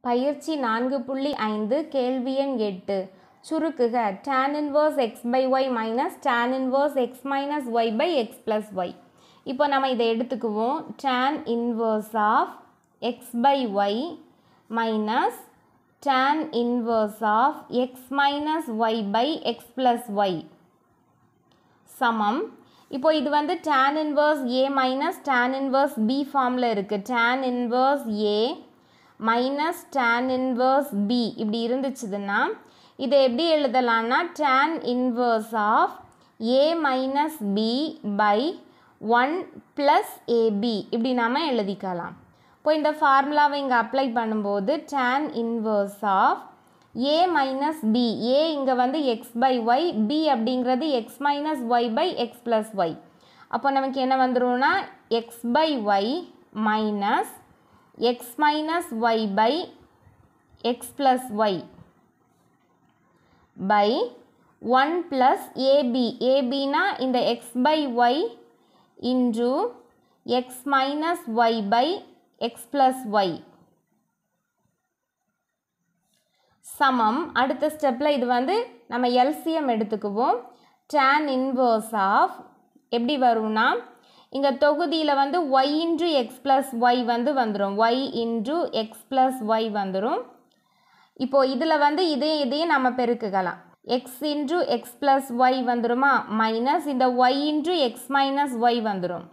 பயிற்சி நான்கு புள்ளி ஐந்து கேள்வி எண் எட்டு சுருக்குக tan inverse x by y minus tan inverse x minus y by x plus y இப்போ நம்ம இதை எடுத்துக்குவோம் tan inverse of x by y minus tan inverse of x minus y by x plus y சமம் இப்போ இது வந்து tan inverse A minus tan inverse B ஃபார்மில் இருக்குது tan inverse A minus tan inverse B இப்படி இருந்துச்சுதுன்னா இதை எப்படி எழுதலாம்னா tan inverse of A minus B by one plus AB இப்படி நாம் எழுதிக்கலாம் இப்போ இந்த ஃபார்முலாவை இங்கே அப்ளை பண்ணும்போது tan inverse of A minus B A இங்கே வந்து எக்ஸ் பை ஒய் பி அப்படிங்கிறது x minus y by x plus y அப்போ நமக்கு என்ன வந்துரும்னா x by y minus x minus y by x plus y by one plus AB ஏபினா இந்த x by y into x minus y by x plus y சமம் அடுத்த ஸ்டெப்பில் இது வந்து நம்ம எல்சிஎம் எடுத்துக்குவோம் tan இன்வர்ஸ் ஆஃப் எப்படி வரும்னா இங்கே தொகுதியில் வந்து y into x plus y வந்து வந்துடும் y into x plus y வந்துடும் இப்போது இதில் வந்து இதையும் இதையும் நம்ம பெருக்குக்கலாம் x into x plus y வந்துருமா மைனஸ் இந்த y into x minus y வந்துடும்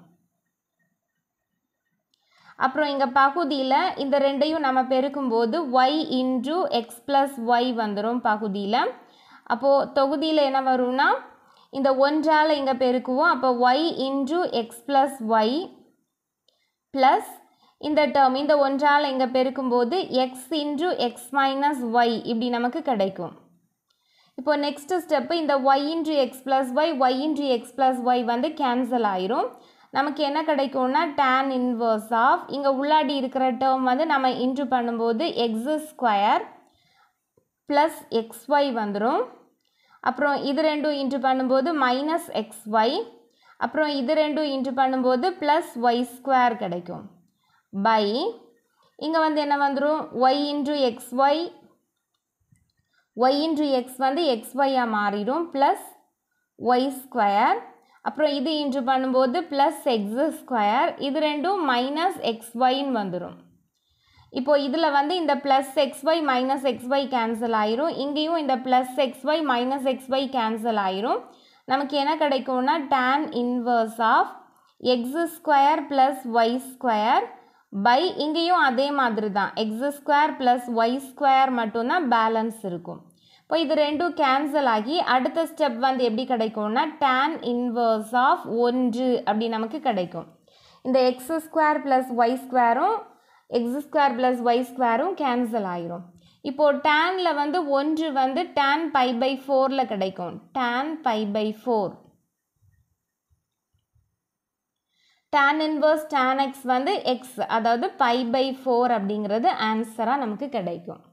அப்புறம் இங்கே பகுதியில் இந்த ரெண்டையும் நம்ம பெருக்கும்போது y into x plus y வந்துடும் பகுதியில் அப்போது தொகுதியில் என்ன வரும்னா இந்த ஒன்றால் இங்கே பெருக்குவோம் அப்போ y into x plus y plus இந்த டேர்ம் இந்த ஒன்றால் இங்கே பெருக்கும்போது x into x minus y இப்படி நமக்கு கிடைக்கும் இப்போ நெக்ஸ்ட் ஸ்டெப்பு இந்த y into x plus y y into x plus y வந்து கேன்சல் ஆயிரும் நமக்கு என்ன கிடைக்கும்னா tan இன்வர்ஸ் ஆஃப் இங்கே உள்ளாடி இருக்கிற டேர்ம் வந்து நம்ம இன்ட்ரு பண்ணும்போது x square plus x y வந்துடும் அப்புறம் இது ரெண்டும் இன்ட்ரு பண்ணும்போது மைனஸ் எக்ஸ் ஒய் அப்புறம் இது ரெண்டும் இன்ட்ரு பண்ணும்போது ப்ளஸ் ஒய் ஸ்கொயர் கிடைக்கும் பை இங்கே வந்து என்ன வந்துடும் y into x y y into x வந்து எக்ஸ் ஒய்யாக மாறிடும் ப்ளஸ் ஒய் ஸ்கொயர் அப்புறம் இது இன்ட்ரு பண்ணும்போது ப்ளஸ் எக்ஸு ஸ்கொயர் இது ரெண்டும் மைனஸ் எக்ஸ் ஒய்ன்னு வந்துடும் இப்போது இதில் வந்து இந்த plus x y minus x y cancel ஆயிரும் இங்கேயும் இந்த plus x y minus x y cancel ஆயிரும் நமக்கு என்ன கிடைக்கும்னா tan inverse of x square plus y square by இங்கேயும் அதே மாதிரி தான் x square plus y square மட்டும்தான் பேலன்ஸ் இருக்கும் இப்போ இது ரெண்டும் கேன்சல் ஆகி அடுத்த ஸ்டெப் வந்து எப்படி கிடைக்கும்னா tan இன்வர்ஸ் ஆஃப் ஒன்று அப்படி நமக்கு கிடைக்கும் இந்த எக்ஸ் ஸ்கொயர் ப்ளஸ் ஒய் ஸ்கொயரும் எக்ஸ் ஸ்கொயர் ப்ளஸ் ஒய் ஸ்கொயரும் கேன்சல் ஆயிரும் இப்போது டேனில் வந்து ஒன்று வந்து tan பை பை ஃபோரில் கிடைக்கும் tan pi by four tan inverse tan x வந்து எக்ஸ் அதாவது பை பை ஃபோர் அப்படிங்கிறது ஆன்சராக நமக்கு கிடைக்கும்